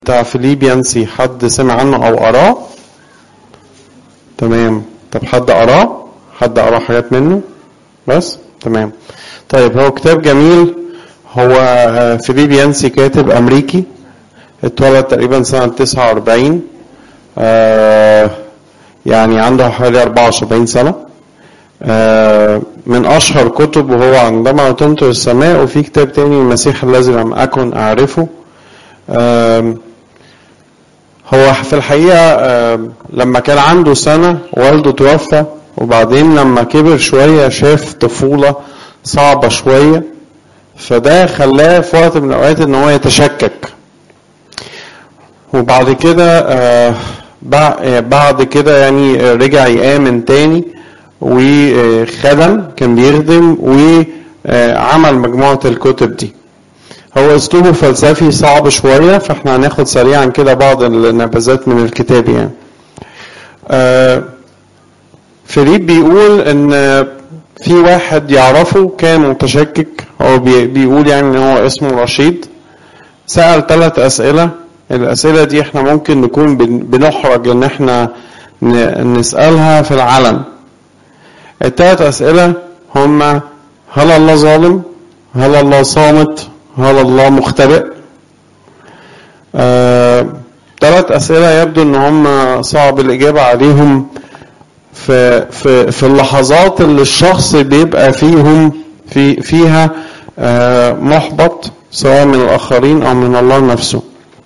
بتاع فيليبيانسي حد سمع عنه او قراه تمام طب حد قراه حد قرا حاجات منه بس تمام طيب هو كتاب جميل هو فيليبيانسي كاتب امريكي اتولد تقريبا سنة 49 آه يعني عنده حوالي 74 سنة آه من أشهر كتب وهو عندما تمطر السماء وفي كتاب تاني المسيح الذي لم أكن أعرفه آه هو في الحقيقة لما كان عنده سنة والده توفى وبعدين لما كبر شوية شاف طفولة صعبة شوية فده خلاه في وقت من الأوقات إن هو يتشكك وبعد كده بعد كده يعني رجع يآمن تاني وخدم كان بيخدم وعمل مجموعة الكتب دي هو اسلوبه فلسفي صعب شوية فاحنا هناخد سريعا كده بعض النبذات من الكتاب يعني آه فيليب بيقول ان في واحد يعرفه كان متشكك هو بيقول يعني ان هو اسمه رشيد سأل ثلاث اسئلة الاسئلة دي احنا ممكن نكون بنحرج ان احنا نسألها في العلن الثلاث اسئلة هما هل الله ظالم هل الله صامت هل الله مختبئ آه، ثلاث أسئلة يبدو إن هم صعب الإجابة عليهم في في في اللحظات اللي الشخص بيبقى فيهم في فيها آه، محبط سواء من الآخرين أو من الله نفسه.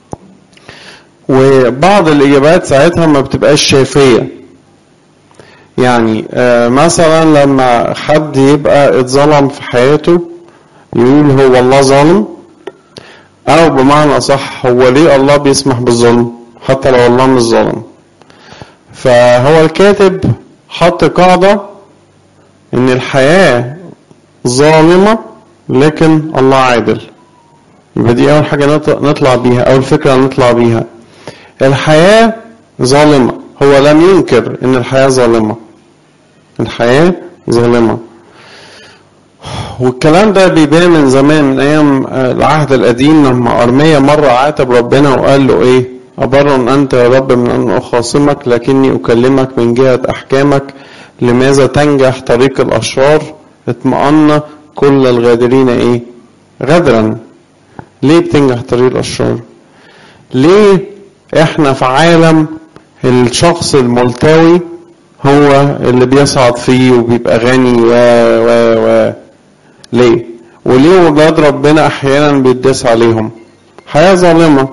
وبعض الإجابات ساعتها ما بتبقاش شافية. يعني آه، مثلا لما حد يبقى اتظلم في حياته يقول هو الله ظالم او بمعنى صح هو ليه الله بيسمح بالظلم حتى لو الله مش ظالم فهو الكاتب حط قاعدة ان الحياة ظالمة لكن الله عادل يبقى دي اول حاجة نطلع بيها اول فكرة نطلع بيها الحياة ظالمة هو لم ينكر ان الحياة ظالمة الحياة ظالمة والكلام ده بيبان من زمان من ايام العهد القديم لما ارميا مره عاتب ربنا وقال له ايه أبر أنت يا رب من أن أخاصمك لكني أكلمك من جهة أحكامك لماذا تنجح طريق الأشرار اطمأن كل الغادرين إيه غدرا ليه بتنجح طريق الأشرار ليه إحنا في عالم الشخص الملتوي هو اللي بيصعد فيه وبيبقى غني و و و ليه؟ وليه ولاد ربنا احيانا بيداس عليهم؟ حياه ظالمه.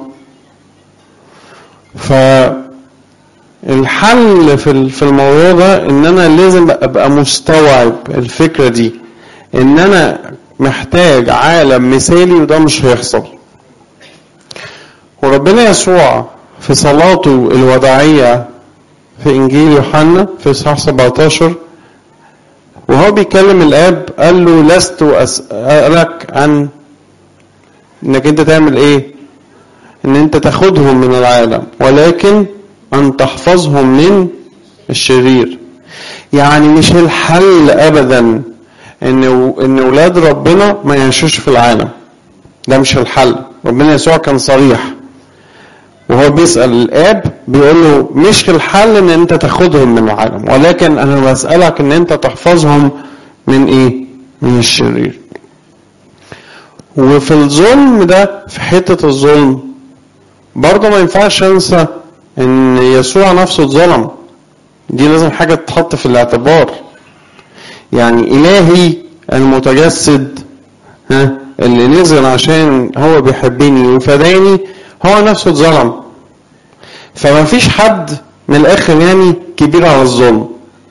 فالحل في في الموضوع ده ان انا لازم ابقى مستوعب الفكره دي ان انا محتاج عالم مثالي وده مش هيحصل. وربنا يسوع في صلاته الوداعيه في انجيل يوحنا في اصحاح 17 وهو بيكلم الاب قال له لست اسالك عن انك انت تعمل ايه ان انت تاخدهم من العالم ولكن ان تحفظهم من الشرير يعني مش الحل ابدا ان ان اولاد ربنا ما يعيشوش في العالم ده مش الحل ربنا يسوع كان صريح وهو بيسأل الآب بيقول له مش الحل إن أنت تاخدهم من العالم ولكن أنا بسألك إن أنت تحفظهم من إيه؟ من الشرير. وفي الظلم ده في حتة الظلم برضه ما ينفعش أنسى إن يسوع نفسه اتظلم. دي لازم حاجة تتحط في الاعتبار. يعني إلهي المتجسد ها اللي نزل عشان هو بيحبني وفداني هو نفسه اتظلم فما فيش حد من الاخر يعني كبير على الظلم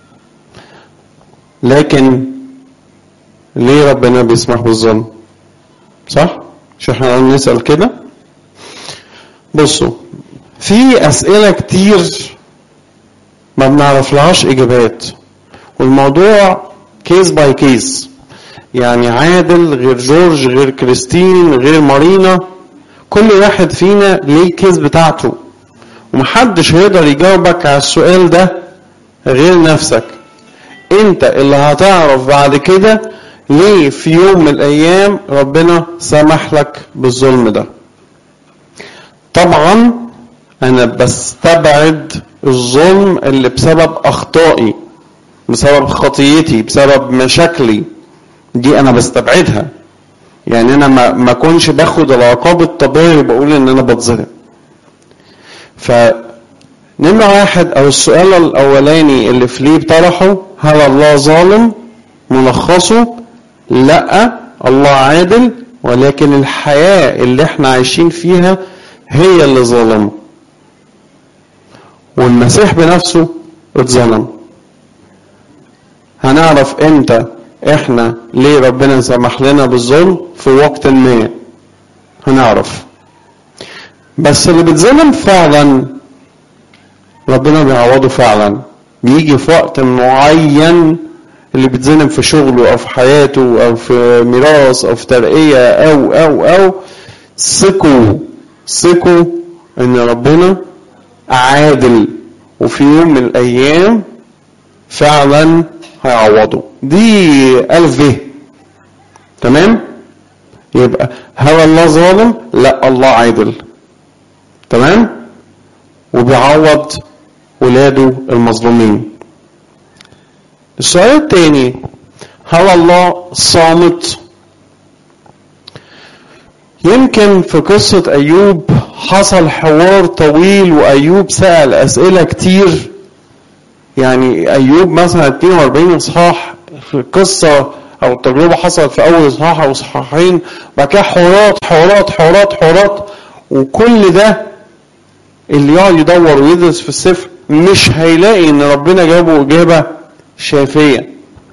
لكن ليه ربنا بيسمح بالظلم صح مش احنا نسال كده بصوا في اسئله كتير ما بنعرف لهاش اجابات والموضوع كيس باي كيس يعني عادل غير جورج غير كريستين غير مارينا كل واحد فينا ليه الكيس بتاعته ومحدش هيقدر يجاوبك على السؤال ده غير نفسك انت اللي هتعرف بعد كده ليه في يوم من الايام ربنا سمح لك بالظلم ده طبعا انا بستبعد الظلم اللي بسبب اخطائي بسبب خطيتي بسبب مشاكلي دي انا بستبعدها يعني انا ما ما اكونش باخد العقاب الطبيعي بقول ان انا بتظلم ف نمرة واحد او السؤال الاولاني اللي فليب طرحه هل الله ظالم ملخصه لا الله عادل ولكن الحياة اللي احنا عايشين فيها هي اللي ظالمه والمسيح بنفسه اتظلم هنعرف امتى احنا ليه ربنا سمح لنا بالظلم في وقت ما هنعرف بس اللي بيتظلم فعلا ربنا بيعوضه فعلا بيجي في وقت معين اللي بيتظلم في شغله او في حياته او في ميراث او في ترقية او او او ثقوا ثقوا ان ربنا عادل وفي يوم من الايام فعلا هيعوضه دي الف ب تمام يبقى هل الله ظالم لا الله عادل تمام وبيعوض ولاده المظلومين السؤال الثاني هل الله صامت يمكن في قصة أيوب حصل حوار طويل وأيوب سأل أسئلة كتير يعني أيوب مثلا 42 إصحاح في القصة أو التجربة حصلت في أول إصحاح أو إصحاحين بعد كده حوارات حوارات حوارات حوارات وكل ده اللي يقعد يدور ويدرس في السفر مش هيلاقي إن ربنا جابه إجابة شافية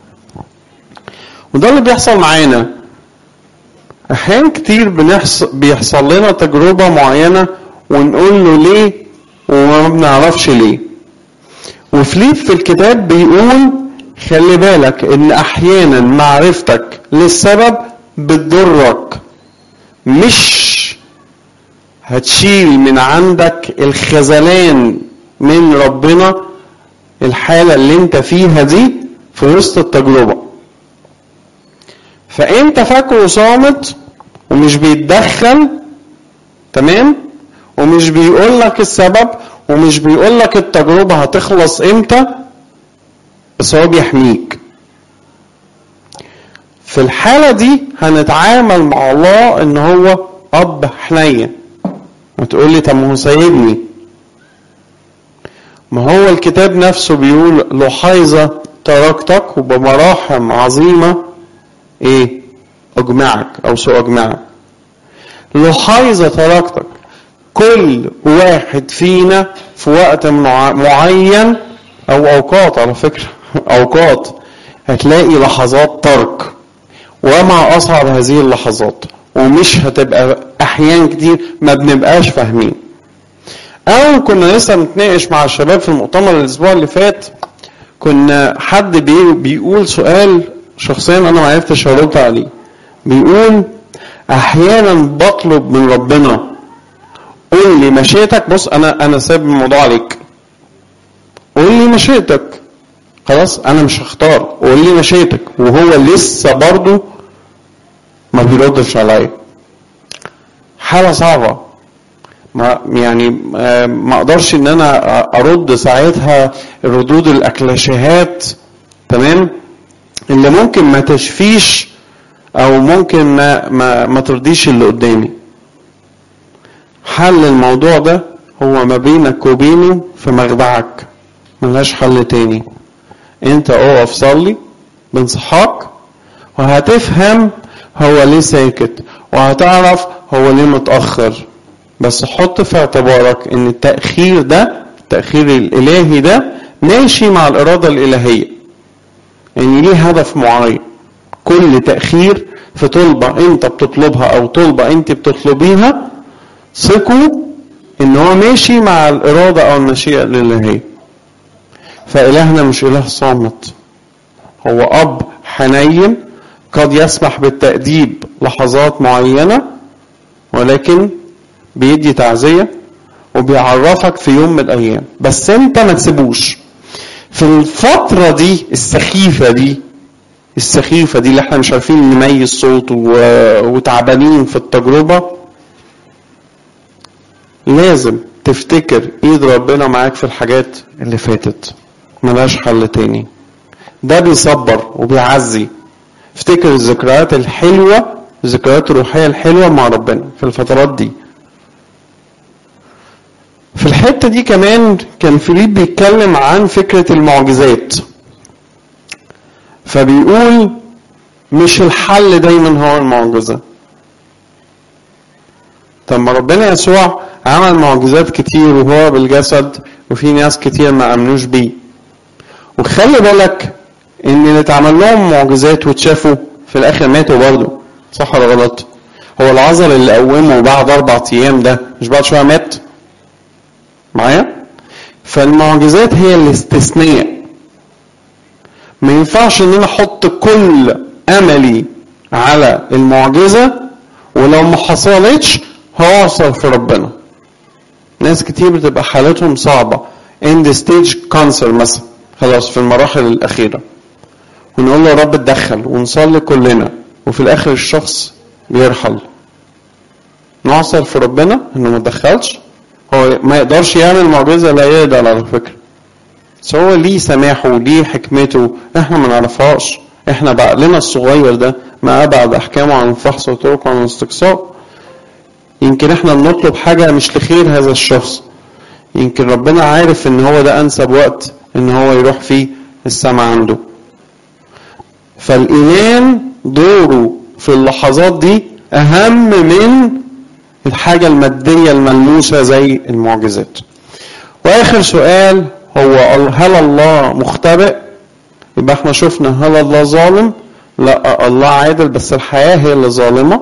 وده اللي بيحصل معانا احيان كتير بنحصل بيحصل لنا تجربه معينه ونقول له ليه وما بنعرفش ليه وفليب في الكتاب بيقول خلي بالك ان احيانا معرفتك للسبب بتضرك مش هتشيل من عندك الخذلان من ربنا الحاله اللي انت فيها دي في وسط التجربه فانت فاكره صامت ومش بيتدخل تمام ومش بيقول لك السبب ومش بيقول لك التجربه هتخلص امتى بس هو بيحميك في الحالة دي هنتعامل مع الله ان هو اب حنين وتقول لي طب ما هو سايبني ما هو الكتاب نفسه بيقول لحيظة تركتك وبمراحم عظيمة ايه اجمعك او سوء اجمعك لحيظة تركتك كل واحد فينا في وقت معين او اوقات على فكرة اوقات هتلاقي لحظات ترك وما اصعب هذه اللحظات ومش هتبقى احيان كتير ما بنبقاش فاهمين او كنا لسه بنتناقش مع الشباب في المؤتمر الاسبوع اللي فات كنا حد بيقول سؤال شخصيا انا ما عرفتش ارد عليه بيقول احيانا بطلب من ربنا قول لي مشيتك بص انا انا سايب الموضوع عليك قول لي مشيتك خلاص انا مش هختار قول لي مشيتك وهو لسه برضه ما بيردش عليا حاله صعبه ما يعني ما اقدرش ان انا ارد ساعتها ردود الاكلاشيهات تمام اللي ممكن ما تشفيش او ممكن ما ما, ما ترضيش اللي قدامي حل الموضوع ده هو ما بينك وبينه في مخدعك ملهاش حل تاني انت اقف صلي بنصحاك وهتفهم هو ليه ساكت وهتعرف هو ليه متأخر بس حط في اعتبارك ان التأخير ده التأخير الإلهي ده ماشي مع الإرادة الإلهية يعني ليه هدف معين كل تأخير في طلبة انت بتطلبها او طلبة انت بتطلبيها ثقوا ان هو ماشي مع الإرادة او المشيئة الإلهية فإلهنا مش إله صامت هو أب حنين قد يسمح بالتأديب لحظات معينة ولكن بيدي تعزية وبيعرفك في يوم من الأيام بس أنت ما تسيبوش في الفترة دي السخيفة دي السخيفة دي اللي احنا مش عارفين نميز صوته وتعبانين في التجربة لازم تفتكر ايد ربنا معاك في الحاجات اللي فاتت ملهاش حل تاني ده بيصبر وبيعزي افتكر الذكريات الحلوة الذكريات الروحية الحلوة مع ربنا في الفترات دي في الحتة دي كمان كان فيليب بيتكلم عن فكرة المعجزات فبيقول مش الحل دايما هو المعجزة طب ما ربنا يسوع عمل معجزات كتير وهو بالجسد وفي ناس كتير ما امنوش بيه وخلي بالك ان اللي اتعمل لهم معجزات واتشافوا في الاخر ماتوا برضه صح ولا غلط هو العذر اللي قومه بعد اربع ايام ده مش بعد شويه مات معايا فالمعجزات هي الاستثناء ما ينفعش ان انا احط كل املي على المعجزه ولو ما حصلتش هوصل في ربنا ناس كتير بتبقى حالتهم صعبه end stage cancer مثلا خلاص في المراحل الاخيره ونقول له يا رب اتدخل ونصلي كلنا وفي الاخر الشخص بيرحل نعصر في ربنا انه ما تدخلش هو ما يقدرش يعمل معجزه لا يقدر على فكره بس هو ليه سماحه وليه حكمته احنا ما نعرفهاش احنا بعقلنا الصغير ده ما ابعد احكامه عن الفحص وطرقه عن الاستقصاء يمكن احنا بنطلب حاجه مش لخير هذا الشخص يمكن ربنا عارف ان هو ده انسب وقت ان هو يروح فيه السماء عنده فالايمان دوره في اللحظات دي اهم من الحاجه الماديه الملموسه زي المعجزات واخر سؤال هو هل الله مختبئ يبقى احنا شفنا هل الله ظالم لا الله عادل بس الحياه هي اللي ظالمه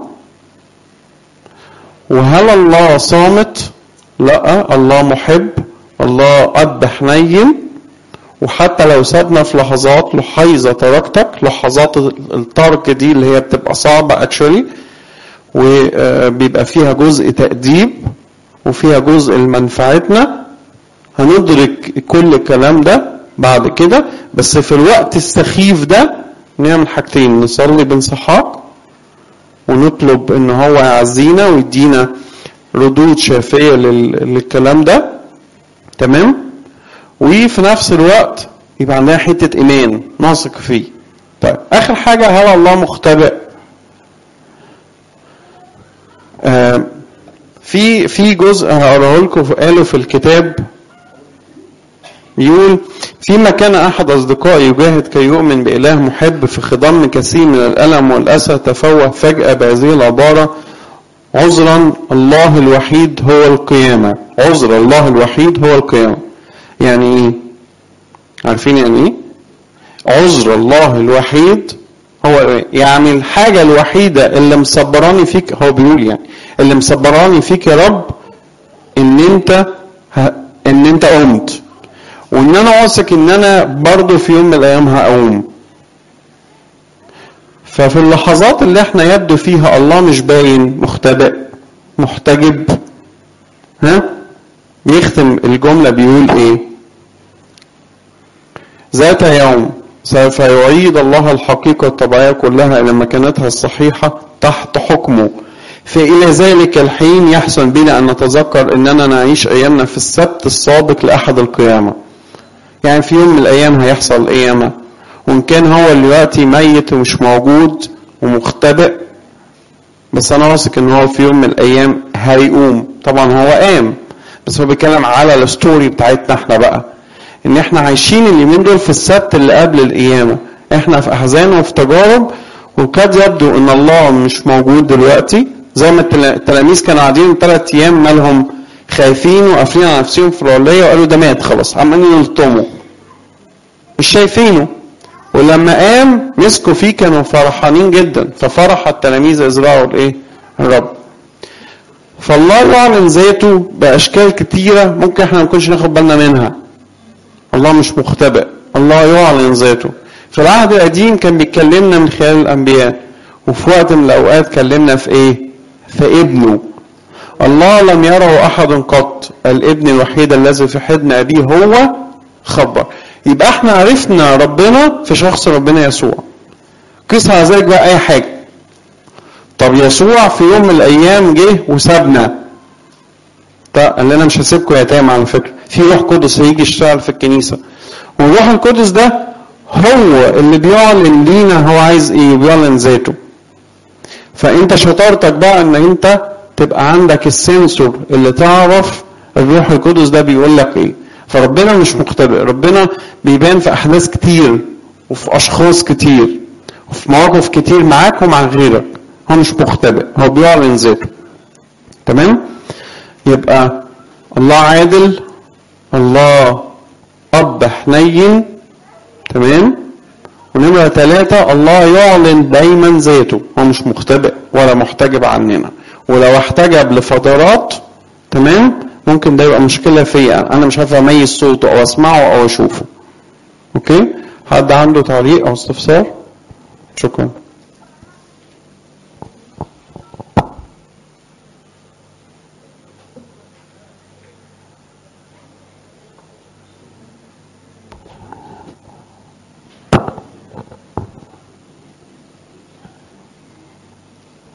وهل الله صامت لا الله محب الله أب حنين وحتى لو سابنا في لحظات لحيظة تركتك لحظات الترك دي اللي هي بتبقى صعبة اكشولي وبيبقى فيها جزء تأديب وفيها جزء لمنفعتنا هندرك كل الكلام ده بعد كده بس في الوقت السخيف ده نعمل حاجتين نصلي بانسحاق ونطلب ان هو يعزينا ويدينا ردود شافيه للكلام ده تمام وفي نفس الوقت يبقى عندنا حته ايمان نثق فيه طيب اخر حاجه هل الله مختبئ آه في في جزء هقراه لكم قاله في الكتاب يقول فيما كان احد اصدقائي يجاهد كي يؤمن باله محب في خضم كثير من الالم والاسى تفوه فجاه بهذه العباره عذرا الله الوحيد هو القيامه عذر الله الوحيد هو القيامه يعني ايه عارفين يعني ايه عذر الله الوحيد هو إيه؟ يعني الحاجه الوحيده اللي مصبراني فيك هو بيقول يعني اللي مصبراني فيك يا رب ان انت ه... ان انت قمت وان انا واثق ان انا برضه في يوم من الايام هقوم ففي اللحظات اللي احنا يبدو فيها الله مش باين مختبئ محتجب ها يختم الجمله بيقول ايه ذات يوم سوف يعيد الله الحقيقة الطبيعية كلها إلى مكانتها الصحيحة تحت حكمه فإلى ذلك الحين يحسن بنا أن نتذكر أننا نعيش أيامنا في السبت السابق لأحد القيامة يعني في يوم من الأيام هيحصل قيامة وإن كان هو دلوقتي ميت ومش موجود ومختبئ بس أنا واثق إن هو في يوم من الأيام هيقوم طبعا هو قام بس هو بيتكلم على الستوري بتاعتنا احنا بقى ان احنا عايشين اليومين دول في السبت اللي قبل القيامه احنا في احزان وفي تجارب وكاد يبدو ان الله مش موجود دلوقتي زي ما التلاميذ كانوا قاعدين ثلاث ايام مالهم خايفين وقافلين على نفسهم في العليه وقالوا ده مات خلاص عمالين يلطموا مش شايفينه ولما قام مسكوا فيه كانوا فرحانين جدا ففرح التلاميذ اذ راوا الايه؟ الرب. فالله يعلن ذاته باشكال كتيره ممكن احنا ما نكونش ناخد بالنا منها. الله مش مختبئ، الله يعلن ذاته. في العهد القديم كان بيكلمنا من خلال الانبياء وفي وقت من الاوقات كلمنا في ايه؟ في ابنه. الله لم يره احد قط، الابن الوحيد الذي في حضن ابيه هو خبر. يبقى احنا عرفنا ربنا في شخص ربنا يسوع قيس على ذلك بقى اي حاجه طب يسوع في يوم من الايام جه وسابنا قال لنا مش هسيبكم يتامى على فكره في روح قدس هيجي يشتغل في الكنيسه والروح القدس ده هو اللي بيعلن لينا هو عايز ايه بيعلن ذاته فانت شطارتك بقى ان انت تبقى عندك السنسور اللي تعرف الروح القدس ده بيقول لك ايه فربنا مش مختبئ ربنا بيبان في احداث كتير وفي اشخاص كتير وفي مواقف كتير معاك ومع غيرك هو مش مختبئ هو بيعلن ذاته تمام يبقى الله عادل الله اب حنين تمام ونمرة ثلاثة الله يعلن دايما ذاته هو مش مختبئ ولا محتجب عننا ولو احتجب لفترات تمام ممكن ده يبقى مشكلة فيا أنا مش عارف أميز صوته أو أسمعه أو أشوفه أوكي حد عنده تعليق أو استفسار شكرا